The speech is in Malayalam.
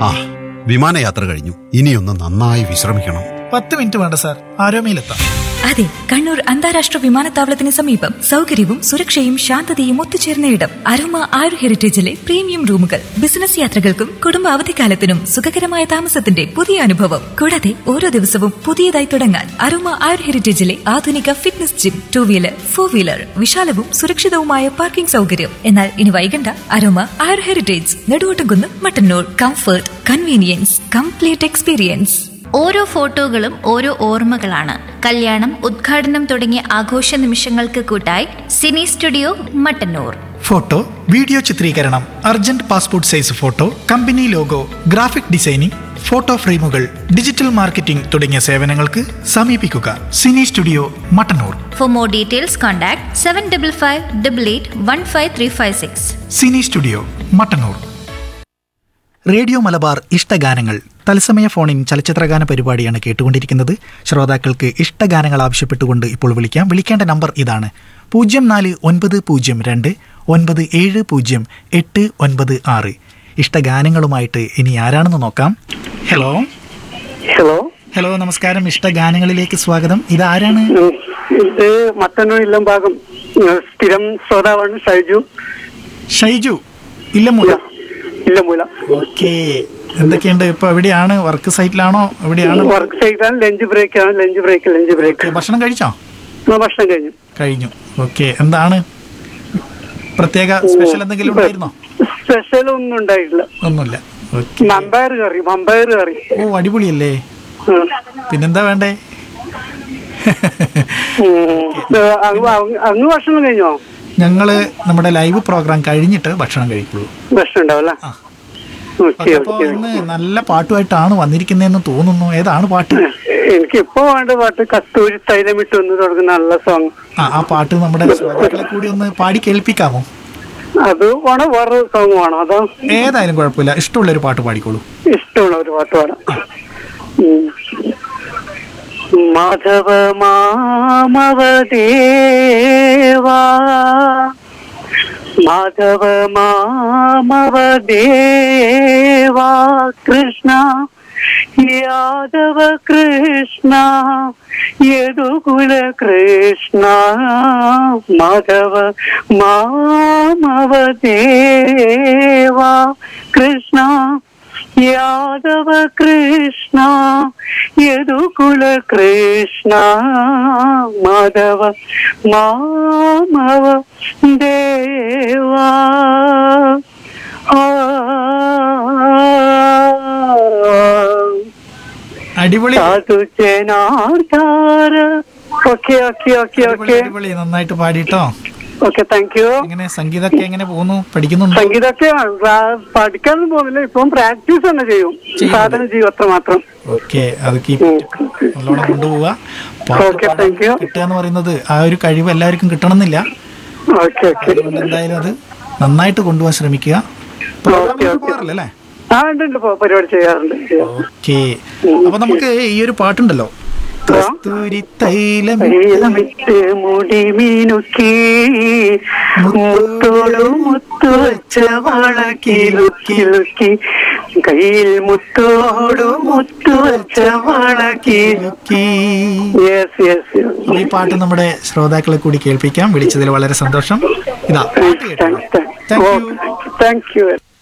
ആ വിമാനയാത്ര കഴിഞ്ഞു ഇനിയൊന്ന് നന്നായി വിശ്രമിക്കണം പത്ത് മിനിറ്റ് വേണ്ട സാർ ആരോമയിലെത്താം അതെ കണ്ണൂർ അന്താരാഷ്ട്ര വിമാനത്താവളത്തിന് സമീപം സൗകര്യവും സുരക്ഷയും ശാന്തതയും ഒത്തുചേർന്ന ഇടം അരോമ ആയുർ ഹെറിറ്റേജിലെ പ്രീമിയം റൂമുകൾ ബിസിനസ് യാത്രകൾക്കും കുടുംബ അവധിക്കാലത്തിനും സുഖകരമായ താമസത്തിന്റെ പുതിയ അനുഭവം കൂടാതെ ഓരോ ദിവസവും പുതിയതായി തുടങ്ങാൻ അരോമ ആയുർ ഹെറിറ്റേജിലെ ആധുനിക fitness gym two wheeler four wheeler വിശാലവും സുരക്ഷിതവുമായ പാർക്കിംഗ് സൗകര്യം എന്നാൽ ഇനി വൈകണ്ട Aroma Ayur heritage Neduvottumkunnu Mattannur comfort convenience complete experience ഓരോ ഫോട്ടോകളും ഓരോ ഓർമ്മകളാണ് കല്യാണം ഉദ്ഘാടനം തുടങ്ങിയ ആഘോഷ നിമിഷങ്ങൾക്ക് കൂട്ടായി cine studio Mattannur photo video ചിത്രീകരണം urgent passport size photo company logo graphic designing photo ഫ്രെയിമുകൾ ഡിജിറ്റൽ മാർക്കറ്റിംഗ് തുടങ്ങിയ സേവനങ്ങൾക്ക് സമീപിക്കുക cine studio Mattannur for more details contact seven double five double eight one five three five six cine studio Mattannur radio Malabar ഇഷ്ടഗാനങ്ങൾ തത്സമയ ഫോണിൻ ചലച്ചിത്രഗാന പരിപാടിയാണ് കേട്ടുകൊണ്ടിരിക്കുന്നത് ശ്രോതാക്കൾക്ക് ഇഷ്ടഗാനങ്ങൾ ആവശ്യപ്പെട്ടുകൊണ്ട് ഇപ്പോൾ വിളിക്കാം വിളിക്കേണ്ട നമ്പർ ഇതാണ് പൂജ്യം നാല് ഒൻപത് പൂജ്യം രണ്ട് ഒൻപത് ഏഴ് പൂജ്യം എട്ട് ഒൻപത് ആറ് ഇഷ്ടഗാനങ്ങളുമായിട്ട് ഇനി ആരാണെന്ന് നോക്കാം ഹലോ ഹലോ ഹലോ നമസ്കാരം ഇഷ്ടഗാനങ്ങളിലേക്ക് സ്വാഗതം ഇതാരാണ് ഉം. ഇത് മട്ടന്നൂർ ഇല്ലം ഭാഗം ഉം, സ്ഥിരം ശ്രോതാവാണ് ഷൈജു ഷൈജു ഇല്ലമൂല ഇല്ലമൂല ഓക്കെ എന്തൊക്കെയുണ്ട് ഇപ്പൊ എവിടെയാണ് വർക്ക് സൈറ്റിലാണോ എവിടെയാണ് വർക്ക് ചെയ്താണ് ലഞ്ച് ബ്രേക്ക് ആണ് lunch break lunch break okay, ഭക്ഷണം കഴിച്ചോ ഭക്ഷണം കഴിഞ്ഞു കഴിഞ്ഞു ഓക്കെ എന്താണ് പ്രത്യേക സ്പെഷ്യൽ എന്തെങ്കിലും ഉണ്ടായിരുന്നോ സ്പെഷ്യൽ ഒന്നും ഉണ്ടായിട്ടില്ല ഒന്നുമില്ല ഓക്കെ മമ്പയർ കറി മമ്പയർ കറി ഓ അടിപൊളിയല്ലേ ഉം. പിന്നെന്താ വേണ്ടേ ഉം. ഏ, അങ്ങ് അങ്ങ് അങ്ങ് ഭക്ഷണം കഴിഞ്ഞോ ഞങ്ങള് നമ്മുടെ ലൈവ് പ്രോഗ്രാം കഴിഞ്ഞിട്ട് ഭക്ഷണം കഴിക്കുള്ളൂ ഭക്ഷണം ഉണ്ടാവല്ലേ ആ. ഓക്കെ അപ്പൊ ഓക്കെ ഇന്ന് നല്ല പാട്ടുമായിട്ടാണ് വന്നിരിക്കുന്നതെന്ന് തോന്നുന്നു ഏതാണ് പാട്ട് എനിക്ക് ഇപ്പൊ വേണ്ട പാട്ട് കസ്തൂരി തൈലമിട്ട് ഒന്ന് തുടങ്ങുന്ന നല്ല സോങ് ആ ആ പാട്ട് നമ്മുടെ ശ്രോതാക്കളെ കൂടി ഒന്ന് പാടി കേൾപ്പിക്കാമോ അത് വേണം വേറെ സോങ് വേണം അതോ ഏതായാലും കുഴപ്പമില്ല ഇഷ്ടമുള്ള ഒരു പാട്ട് പാടിക്കോളൂ ഇഷ്ടമുള്ള ഒരു പാട്ട് പാടാം ഉം. മാധവ മാമവ ദേവാ മാധവ മാമവ ദേവാ കൃഷ്ണ യാദവ കൃഷ്ണ യദുകുല കൃഷ്ണ മാധവ മാമവ ദേവാ കൃഷ്ണ യാദവ കൃഷ്ണ യദുകുല കൃഷ്ണ മാധവ മാമവ ദേവാ ആ അടിപൊളി സാധു ജനാർദ്ദാര ഓക്കെ ഓക്കെ ഓക്കെ അടിപൊളി, ഓക്കെ അടിപൊളി നന്നായിട്ട് പാടിട്ടോ ഓക്കെ താങ്ക് യു എങ്ങനെ സംഗീതമൊക്കെ എങ്ങനെ പോകുന്നു പഠിക്കുന്നുണ്ടോ സംഗീതമൊക്കെ പ്രാ- പഠിക്കാനൊന്നും പോകുന്നില്ല ഇപ്പം പ്രാക്ടീസ് തന്നെ ചെയ്യും സാധന ചെയ്യും അത്ര മാത്രം ഓക്കെ അത് കീപ് ഉം. നല്ലോണം കൊണ്ടുപോവുക പാട്ട് Okay, പാടാൻ thank you. കിട്ടുക എന്ന് പറയുന്നത് ആ ഒരു കഴിവ് എല്ലാവർക്കും കിട്ടണമെന്നില്ല ഓക്കെ ഓക്കെ അതുകൊണ്ട് എന്തായാലും അത് നന്നായിട്ട് കൊണ്ടുപോകാൻ ശ്രമിക്കുക ഓക്കെ ഓക്കെ പോകാറില്ല അല്ലേ ആ ഉണ്ട് ഉണ്ട് പോ- പരിപാടി ചെയ്യാറുണ്ട് ചെയ്യാറുണ്ട്. ഓക്കെ അപ്പൊ നമുക്ക് ഈ ഒരു പാട്ടുണ്ടല്ലോ കസ്തൂരി തൈലം തൈലമിട്ട് മുടി മീനുക്കി മുത്തോടു മുത്തു വെച്ച വള കിലുക്കി ലുക്കി കയ്യിൽ മുത്തോടു മുത്തു വെച്ച വള കിലുക്കി യെസ് യെസ് അപ്പൊ ഈ പാട്ട് നമ്മുടെ ശ്രോതാക്കളെ കൂടി കേൾപ്പിക്കാം വിളിച്ചതിൽ വളരെ സന്തോഷം ഇതാ പാട്ട് കേട്ടോ thanks thank you thank U